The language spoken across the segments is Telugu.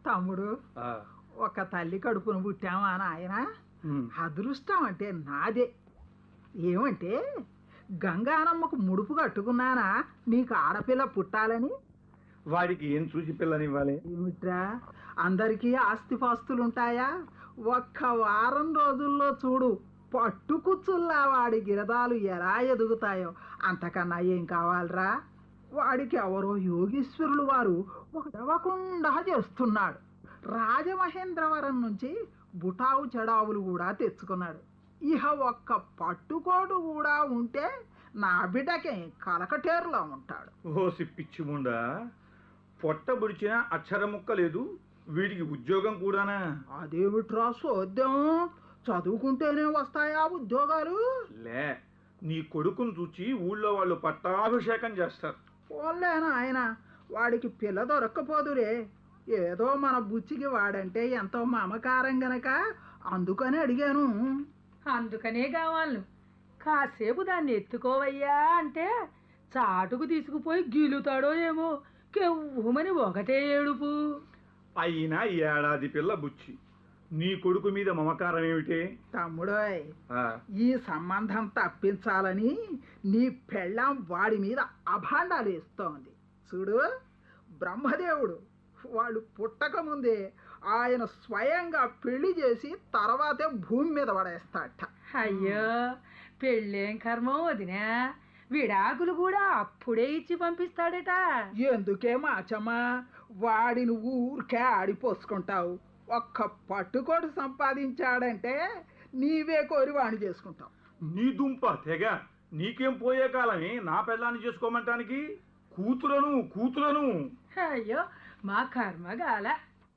తమ్ముడు ఆ, ఒక తల్లి కడుపును పుట్టామా నాయన ఉమ్, అదృష్టం అంటే నాదే ఏమంటే గంగానమ్మకు ముడుపు కట్టుకున్నానా నీకు ఆడపిల్ల పుట్టాలని వాడికి ఏం చూసి పిల్లనివ్వాలి ఏమిట్రా అందరికీ ఆస్తిపాస్తులుంటాయా ఒక్క వారం రోజుల్లో చూడు పట్టుకుచ్చుల్లా వాడి గిరదాలు ఎలా ఎదుగుతాయో అంతకన్నా ఏం కావాలరా వాడికి ఎవరో యోగీశ్వరులు వారు ఒక దవకుండా చేస్తున్నాడు రాజమహేంద్రవరం నుంచి బుటావు చెడావులు కూడా తెచ్చుకున్నాడు ఇహ ఒక్క పట్టుకోడు కూడా ఉంటే నా బిడ్డకి కలకటేరులో ఉంటాడు ఓసి పిచ్చిముండా పొట్ట బుడిచిన అక్షర ముక్క లేదు వీడికి ఉద్యోగం కూడానా అదేమిట్రా సోద్యం చదువుకుంటేనే వస్తాయా ఉద్యోగాలు లే నీ కొడుకును చూచి ఊళ్ళో వాళ్ళు పట్టాభిషేకం చేస్తారు పోలేనా ఆయన వాడికి పిల్ల దొరక్కపోదురే ఏదో మన బుచ్చికి వాడంటే ఎంతో మమకారం గనక అందుకని అడిగాను అందుకనే కావాలి కాసేపు దాన్ని ఎత్తుకోవయ్యా అంటే చాటుకు తీసుకుపోయి గీలుతాడో ఏమో కెవ్వుమని ఒకటే ఏడుపు అయినా ఏడాది పిల్ల బుచ్చి నీ కొడుకు మీద మమకారం ఏమిటే తమ్ముడోయ్ ఆ, ఈ సంబంధం తప్పించాలని నీ పెళ్ళాం వాడి మీద అభాండాలు ఇస్తోంది చూడు బ్రహ్మదేవుడు వాళ్ళు పుట్టక ముందే ఆయన స్వయంగా పెళ్లి చేసి తర్వాతే భూమి మీద పడేస్తాడట అయ్యో పెళ్ళేం కర్మం వదినా విడాకులు కూడా అప్పుడే ఇచ్చి పంపిస్తాడట ఎందుకే మాచమ్మా వాడిని ఊరికే ఆడిపోసుకుంటావు ఒక్క పట్టుకోడు సంపాదించాడంటే నీవే కోరి వాణి చేసుకుంటావు నీ దుంప తెగ నీకేం పోయే కాలమే నా పిల్లాన్ని చేసుకోమంటానికి కూతురను కూతురను అయ్యో మా కర్మ గాల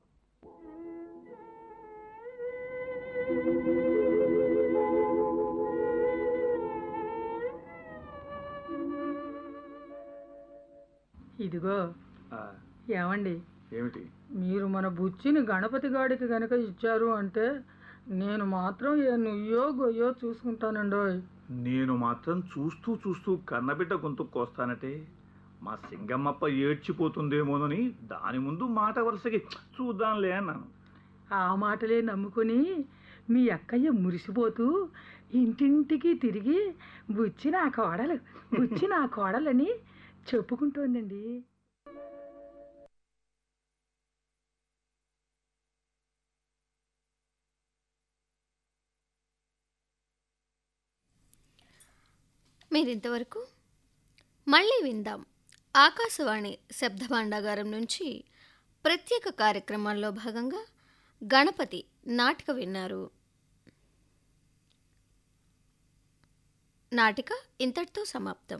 ఇదిగో ఆ, ఏమండి ఏమిటి మీరు మన బుచ్చిని గణపతి గాడికి గనక ఇచ్చారు అంటే నేను మాత్రం ఏ నుయ్యో గొయ్యో చూసుకుంటానండోయ్ నేను మాత్రం చూస్తూ చూస్తూ కన్నబిడ్డ గొంతు కోస్తానటే మా సింగమ్మప్ప ఏడ్చిపోతుందేమోనని దాని ముందు మాట వరుసకి చూద్దాంలే అన్నాను ఆ మాటలే నమ్ముకుని మీ అక్కయ్య మురిసిపోతూ ఇంటింటికి తిరిగి బుచ్చి నా కోడలు బుచ్చి నా కోడలని చెప్పుకుంటోందండి మీరింతవరకు మళ్ళీ విందాం ఆకాశవాణి శబ్ద భాండాగారం నుంచి ప్రత్యేక కార్యక్రమాల్లో భాగంగా గణపతి నాటిక విన్నారు నాటిక ఇంతటితో సమాప్తం